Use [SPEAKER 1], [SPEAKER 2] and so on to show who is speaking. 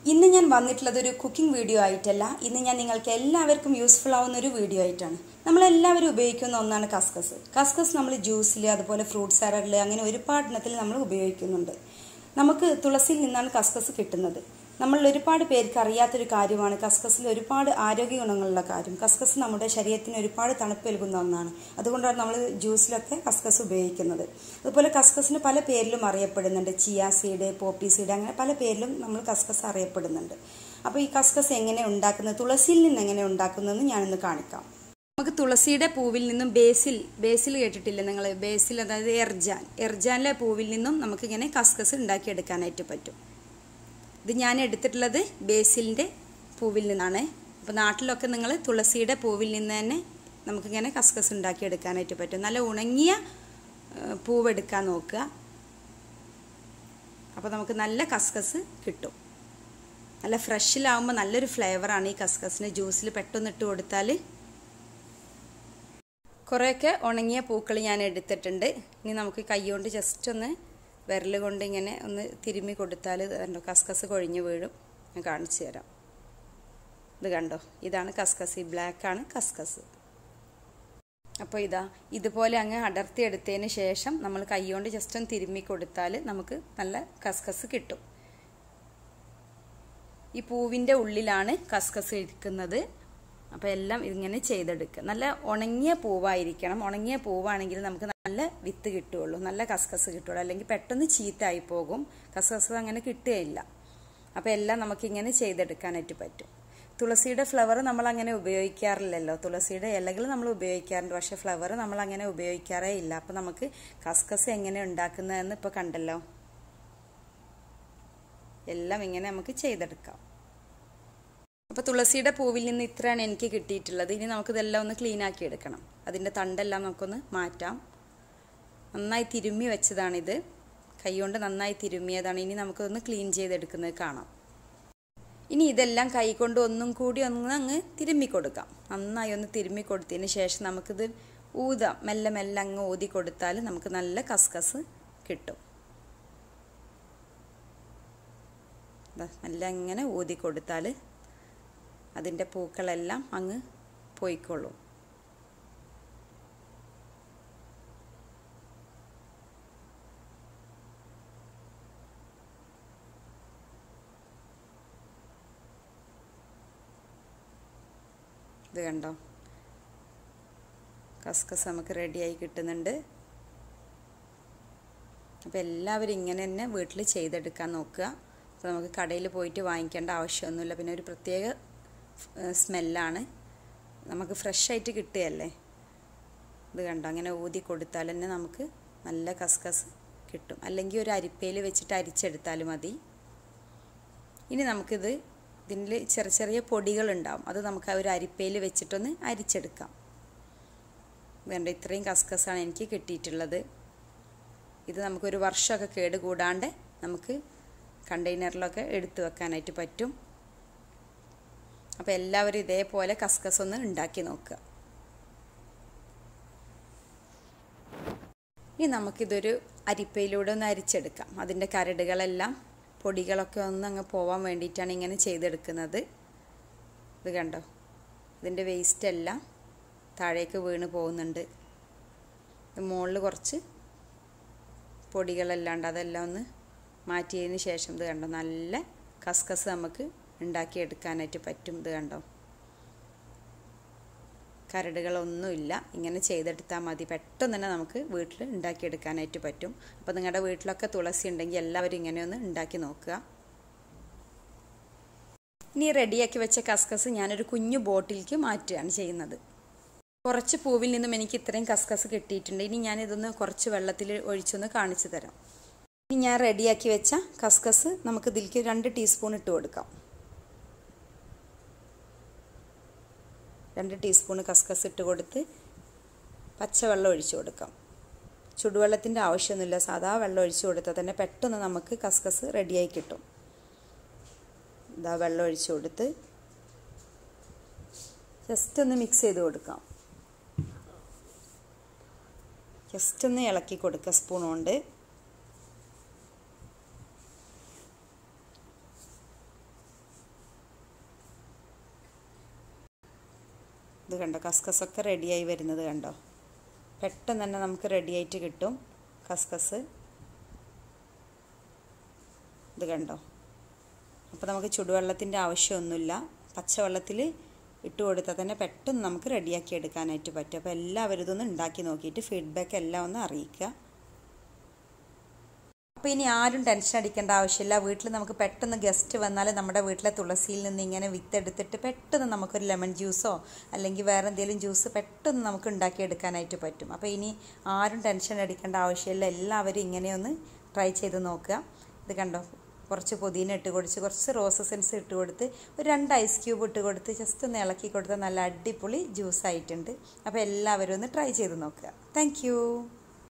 [SPEAKER 1] ഇന്ന് ഞാൻ വന്നിട്ടുള്ളത് ഒരു കുക്കിംഗ് വീഡിയോ ആയിട്ടല്ല ഇന്ന് ഞാൻ നിങ്ങൾക്ക് എല്ലാവർക്കും യൂസ്ഫുൾ ആവുന്ന ഒരു വീഡിയോ ആയിട്ടാണ് നമ്മളെല്ലാവരും ഉപയോഗിക്കുന്ന ഒന്നാണ് കസ്കസ് കസ്കസ് നമ്മൾ ജ്യൂസിൽ അതുപോലെ ഫ്രൂട്ട് സാലഡിൽ അങ്ങനെ ഒരുപാട് ഇനത്തിൽ നമ്മൾ ഉപയോഗിക്കുന്നുണ്ട് നമുക്ക് തുളസിയിൽ നിന്നാണ് കസ്കസ് കിട്ടുന്നത് നമ്മൾ ഒരുപാട് പേർക്ക് അറിയാത്തൊരു കാര്യമാണ് കസ്കസിൽ ഒരുപാട് ആരോഗ്യ ഗുണങ്ങളുള്ള കാര്യം കസ്കസ് നമ്മുടെ ശരീരത്തിന് ഒരുപാട് തണുപ്പ് നൽകുന്ന ഒന്നാണ് അതുകൊണ്ടാണ് നമ്മൾ ജ്യൂസിലൊക്കെ കസ്കസ് ഉപയോഗിക്കുന്നത് അതുപോലെ കസ്കസിന് പല പേരിലും അറിയപ്പെടുന്നുണ്ട് ചിയ സീഡ് പോപ്പി സീഡ് അങ്ങനെ പല പേരിലും നമ്മൾ കസ്കസ് അറിയപ്പെടുന്നുണ്ട് അപ്പോൾ ഈ കസ്കസ് എങ്ങനെ ഉണ്ടാക്കുന്നത് തുളസിയിൽ നിന്ന് എങ്ങനെ ഉണ്ടാക്കുന്നതെന്ന് ഞാനിന്ന് കാണിക്കാം നമുക്ക് തുളസിയുടെ പൂവിൽ നിന്നും ബേസിൽ ബേസിൽ കേട്ടിട്ടില്ലേ നിങ്ങൾ ബേസിൽ അതായത് എർജാൻ എർജാനിലെ പൂവിൽ നിന്നും നമുക്കിങ്ങനെ കസ്കസ് ഉണ്ടാക്കിയെടുക്കാനായിട്ട് പറ്റും ഇത് ഞാൻ എടുത്തിട്ടുള്ളത് ബേസിലിൻ്റെ പൂവിൽ നിന്നാണ് അപ്പോൾ നാട്ടിലൊക്കെ നിങ്ങൾ തുളസിയുടെ പൂവിൽ നിന്ന് തന്നെ നമുക്കിങ്ങനെ കസ്കസ് ഉണ്ടാക്കിയെടുക്കാനായിട്ട് പറ്റും നല്ല ഉണങ്ങിയ പൂവെടുക്കാൻ നോക്കുക അപ്പോൾ നമുക്ക് നല്ല കസ്കസ് കിട്ടും നല്ല ഫ്രഷിലാവുമ്പോൾ നല്ലൊരു ഫ്ലേവറാണ് ഈ കസ്കസിന് ജ്യൂസിൽ പെട്ടെന്ന് ഇട്ട് കൊടുത്താൽ കുറേയൊക്കെ ഉണങ്ങിയ പൂക്കൾ ഞാൻ എടുത്തിട്ടുണ്ട് ഇനി നമുക്ക് കൈകൊണ്ട് ജസ്റ്റ് ഒന്ന് വിരൽ കൊണ്ട് ഇങ്ങനെ ഒന്ന് തിരുമ്മി കൊടുത്താൽ കണ്ടോ കസ്കസ് കൊഴിഞ്ഞ് വീഴും ഞാൻ കാണിച്ചു തരാം ഇത് കണ്ടോ ഇതാണ് കസ്കസ് ഈ ബ്ലാക്കാണ് കസ്കസ് അപ്പോൾ ഇതാ ഇതുപോലെ അങ്ങ് അടർത്തി എടുത്തതിന് ശേഷം നമ്മൾ കൈകൊണ്ട് ജസ്റ്റ് ഒന്ന് തിരുമ്മി കൊടുത്താൽ നമുക്ക് നല്ല കസ്കസ് കിട്ടും ഈ പൂവിൻ്റെ ഉള്ളിലാണ് കസ്കസ് ഇരിക്കുന്നത് അപ്പോൾ എല്ലാം ഇങ്ങനെ ചെയ്തെടുക്കുക നല്ല ഉണങ്ങിയ പൂവായിരിക്കണം ഉണങ്ങിയ പൂവാണെങ്കിൽ നമുക്ക് നല്ല വിത്ത് കിട്ടുകയുള്ളൂ നല്ല കസ്കസ് കിട്ടുള്ളൂ അല്ലെങ്കിൽ പെട്ടെന്ന് ചീത്തായി പോകും കസ്കസ് അങ്ങനെ കിട്ടുകയില്ല അപ്പോൾ എല്ലാം നമുക്കിങ്ങനെ ചെയ്തെടുക്കാനായിട്ട് പറ്റും തുളസിയുടെ ഫ്ലവർ നമ്മൾ അങ്ങനെ ഉപയോഗിക്കാറില്ലല്ലോ തുളസിയുടെ ഇലകൾ നമ്മൾ ഉപയോഗിക്കാറുണ്ട് പക്ഷേ ഫ്ലവർ നമ്മൾ അങ്ങനെ ഉപയോഗിക്കാറേ ഇല്ല അപ്പോൾ നമുക്ക് കസ്കസ് എങ്ങനെ ഉണ്ടാക്കുന്നതെന്ന് ഇപ്പോൾ കണ്ടല്ലോ എല്ലാം ഇങ്ങനെ നമുക്ക് ചെയ്തെടുക്കാം അപ്പോൾ തുളസിയുടെ പൂവിൽ നിന്ന് ഇത്രയാണ് എനിക്ക് കിട്ടിയിട്ടുള്ളത് ഇനി നമുക്കിതെല്ലാം ഒന്ന് ക്ലീൻ ആക്കി എടുക്കണം അതിൻ്റെ തണ്ടെല്ലാം നമുക്കൊന്ന് മാറ്റാം നന്നായി തിരുമ്മി വെച്ചതാണിത് കൈകൊണ്ട് നന്നായി തിരുമ്മിയതാണ് ഇനി നമുക്കൊന്ന് ക്ലീൻ ചെയ്തെടുക്കുന്നത് കാണാം ഇനി ഇതെല്ലാം കൈകൊണ്ട് ഒന്നും കൂടി ഒന്ന് അങ്ങ് തിരുമ്മി കൊടുക്കാം നന്നായി ഒന്ന് തിരുമ്മി കൊടുത്തതിന് ശേഷം നമുക്കിത് ഊതാം മെല്ലെ മെല്ലെ അങ്ങ് ഊതി കൊടുത്താൽ നമുക്ക് നല്ല കസ്കസ് കിട്ടും മെല്ലെ അങ്ങനെ ഊതി കൊടുത്താൽ അതിൻ്റെ പൂക്കളെല്ലാം അങ്ങ് പോയിക്കൊള്ളും ഇത് കണ്ടോ കസ്കസ് നമുക്ക് റെഡിയായി കിട്ടുന്നുണ്ട് അപ്പോൾ എല്ലാവരും ഇങ്ങനെ തന്നെ വീട്ടിൽ ചെയ്തെടുക്കാൻ നോക്കുക അപ്പോൾ നമുക്ക് കടയിൽ പോയിട്ട് വാങ്ങിക്കേണ്ട ആവശ്യമൊന്നുമില്ല പിന്നെ ഒരു പ്രത്യേക സ്മെല്ലാണ് നമുക്ക് ഫ്രഷ് ആയിട്ട് കിട്ടുകയല്ലേ ഇത് കണ്ടോ അങ്ങനെ ഊതി കൊടുത്താൽ തന്നെ നമുക്ക് നല്ല കസ്കസ് കിട്ടും അല്ലെങ്കിൽ ഒരു അരിപ്പയിൽ വെച്ചിട്ട് അരിച്ചെടുത്താൽ മതി ഇനി നമുക്കിത് ഇതിൽ ചെറിയ ചെറിയ പൊടികളുണ്ടാവും അത് നമുക്ക് ഒരു അരിപ്പയിൽ വെച്ചിട്ടൊന്ന് അരിച്ചെടുക്കാം വേണ്ട ഇത്രയും കസ്കസാണ് എനിക്ക് കിട്ടിയിട്ടുള്ളത് ഇത് നമുക്കൊരു വർഷമൊക്കെ കേട് കൂടാണ്ട് നമുക്ക് കണ്ടെയ്നറിലൊക്കെ എടുത്തു വെക്കാനായിട്ട് പറ്റും അപ്പോൾ എല്ലാവരും ഇതേപോലെ കസ്കസ് ഒന്ന് ഉണ്ടാക്കി നോക്കുക ഇനി നമുക്കിതൊരു അരിപ്പയിലൂടെ ഒന്ന് അരിച്ചെടുക്കാം അതിൻ്റെ കരടുകളെല്ലാം പൊടികളൊക്കെ ഒന്ന് അങ്ങ് പോവാൻ വേണ്ടിയിട്ടാണ് ഇങ്ങനെ ചെയ്തെടുക്കുന്നത് ഇത് കണ്ടോ ഇതിൻ്റെ വേസ്റ്റ് എല്ലാം താഴേക്ക് വീണ് പോകുന്നുണ്ട് മുകളിൽ കുറച്ച് പൊടികളെല്ലാം അതെല്ലാം ഒന്ന് മാറ്റിയതിന് ശേഷം ഇത് കണ്ടോ നല്ല കസ്കസ് നമുക്ക് ഉണ്ടാക്കിയെടുക്കാനായിട്ട് പറ്റും ഇത് കണ്ടോ കരടുകളൊന്നുമില്ല ഇങ്ങനെ ചെയ്തെടുത്താൽ മതി പെട്ടെന്ന് തന്നെ നമുക്ക് വീട്ടിൽ ഉണ്ടാക്കിയെടുക്കാനായിട്ട് പറ്റും അപ്പോൾ നിങ്ങളുടെ വീട്ടിലൊക്കെ തുളസി ഉണ്ടെങ്കിൽ എല്ലാവരും ഇങ്ങനെ ഒന്ന് ഉണ്ടാക്കി നോക്കുക ഇനി റെഡിയാക്കി വെച്ച കസ്കസ് ഞാനൊരു കുഞ്ഞു ബോട്ടിലേക്ക് മാറ്റുകയാണ് ചെയ്യുന്നത് കുറച്ച് പൂവിൽ നിന്നും എനിക്ക് ഇത്രയും കസ്കസ് കിട്ടിയിട്ടുണ്ട് ഇനി ഞാനിതൊന്ന് കുറച്ച് വെള്ളത്തിൽ ഒഴിച്ചൊന്ന് കാണിച്ചു തരാം ഇനി ഞാൻ റെഡിയാക്കി വെച്ച കസ്കസ് നമുക്ക് ഇതിലേക്ക് രണ്ട് ടീസ്പൂൺ ഇട്ട് കൊടുക്കാം രണ്ട് ടീസ്പൂൺ കസ്കസ് ഇട്ട് കൊടുത്ത് പച്ചവെള്ളം ഒഴിച്ചു കൊടുക്കാം ചുടുവെള്ളത്തിൻ്റെ ആവശ്യമൊന്നുമില്ല സാധാ വെള്ളം ഒഴിച്ചു കൊടുത്താൽ തന്നെ പെട്ടെന്ന് നമുക്ക് കസ്കസ് റെഡിയായി കിട്ടും ഇതാ വെള്ളം ഒഴിച്ചു കൊടുത്ത് ജസ്റ്റ് ഒന്ന് മിക്സ് ചെയ്ത് കൊടുക്കാം ജസ്റ്റ് ഒന്ന് ഇളക്കി കൊടുക്കുക സ്പൂൺ കൊണ്ട് ഇത് കണ്ടോ കസ്കസൊക്കെ റെഡിയായി വരുന്നത് കണ്ടോ പെട്ടെന്ന് തന്നെ നമുക്ക് റെഡിയായിട്ട് കിട്ടും കസ്കസ് ഇത് കണ്ടോ അപ്പോൾ നമുക്ക് ചുടുവെള്ളത്തിൻ്റെ ആവശ്യമൊന്നുമില്ല പച്ചവെള്ളത്തിൽ ഇട്ട് കൊടുത്താൽ തന്നെ പെട്ടെന്ന് നമുക്ക് റെഡിയാക്കി എടുക്കാനായിട്ട് പറ്റും അപ്പോൾ എല്ലാവരും ഇതൊന്ന് ഉണ്ടാക്കി നോക്കിയിട്ട് ഫീഡ്ബാക്ക് എല്ലാം ഒന്ന് അറിയിക്കുക അപ്പോൾ ഇനി ആരും ടെൻഷൻ അടിക്കേണ്ട ആവശ്യമില്ല വീട്ടിൽ നമുക്ക് പെട്ടെന്ന് ഗസ്റ്റ് വന്നാൽ നമ്മുടെ വീട്ടിലെ തുളസിയിൽ നിന്ന് ഇങ്ങനെ വിത്തെടുത്തിട്ട് പെട്ടെന്ന് നമുക്കൊരു ലെമൺ ജ്യൂസോ അല്ലെങ്കിൽ വേറെ എന്തെങ്കിലും ജ്യൂസ് പെട്ടെന്ന് നമുക്ക് ഉണ്ടാക്കിയെടുക്കാനായിട്ട് പറ്റും അപ്പോൾ ഇനി ആരും ടെൻഷൻ അടിക്കേണ്ട ആവശ്യമില്ല എല്ലാവരും ഇങ്ങനെയൊന്ന് ട്രൈ ചെയ്ത് നോക്കുക ഇത് കണ്ടോ കുറച്ച് പുതിന ഇട്ട് കൊടുത്ത് കുറച്ച് റോസ് സെൻസ് ഇട്ട് കൊടുത്ത് ഒരു രണ്ട് ഐസ് ക്യൂബ് ഇട്ട് കൊടുത്ത് ജസ്റ്റ് ഒന്ന് ഇളക്കി കൊടുത്താൽ നല്ല അടിപൊളി ജ്യൂസ് ആയിട്ടുണ്ട് അപ്പോൾ എല്ലാവരും ഒന്ന് ട്രൈ ചെയ്ത് നോക്കുക താങ്ക്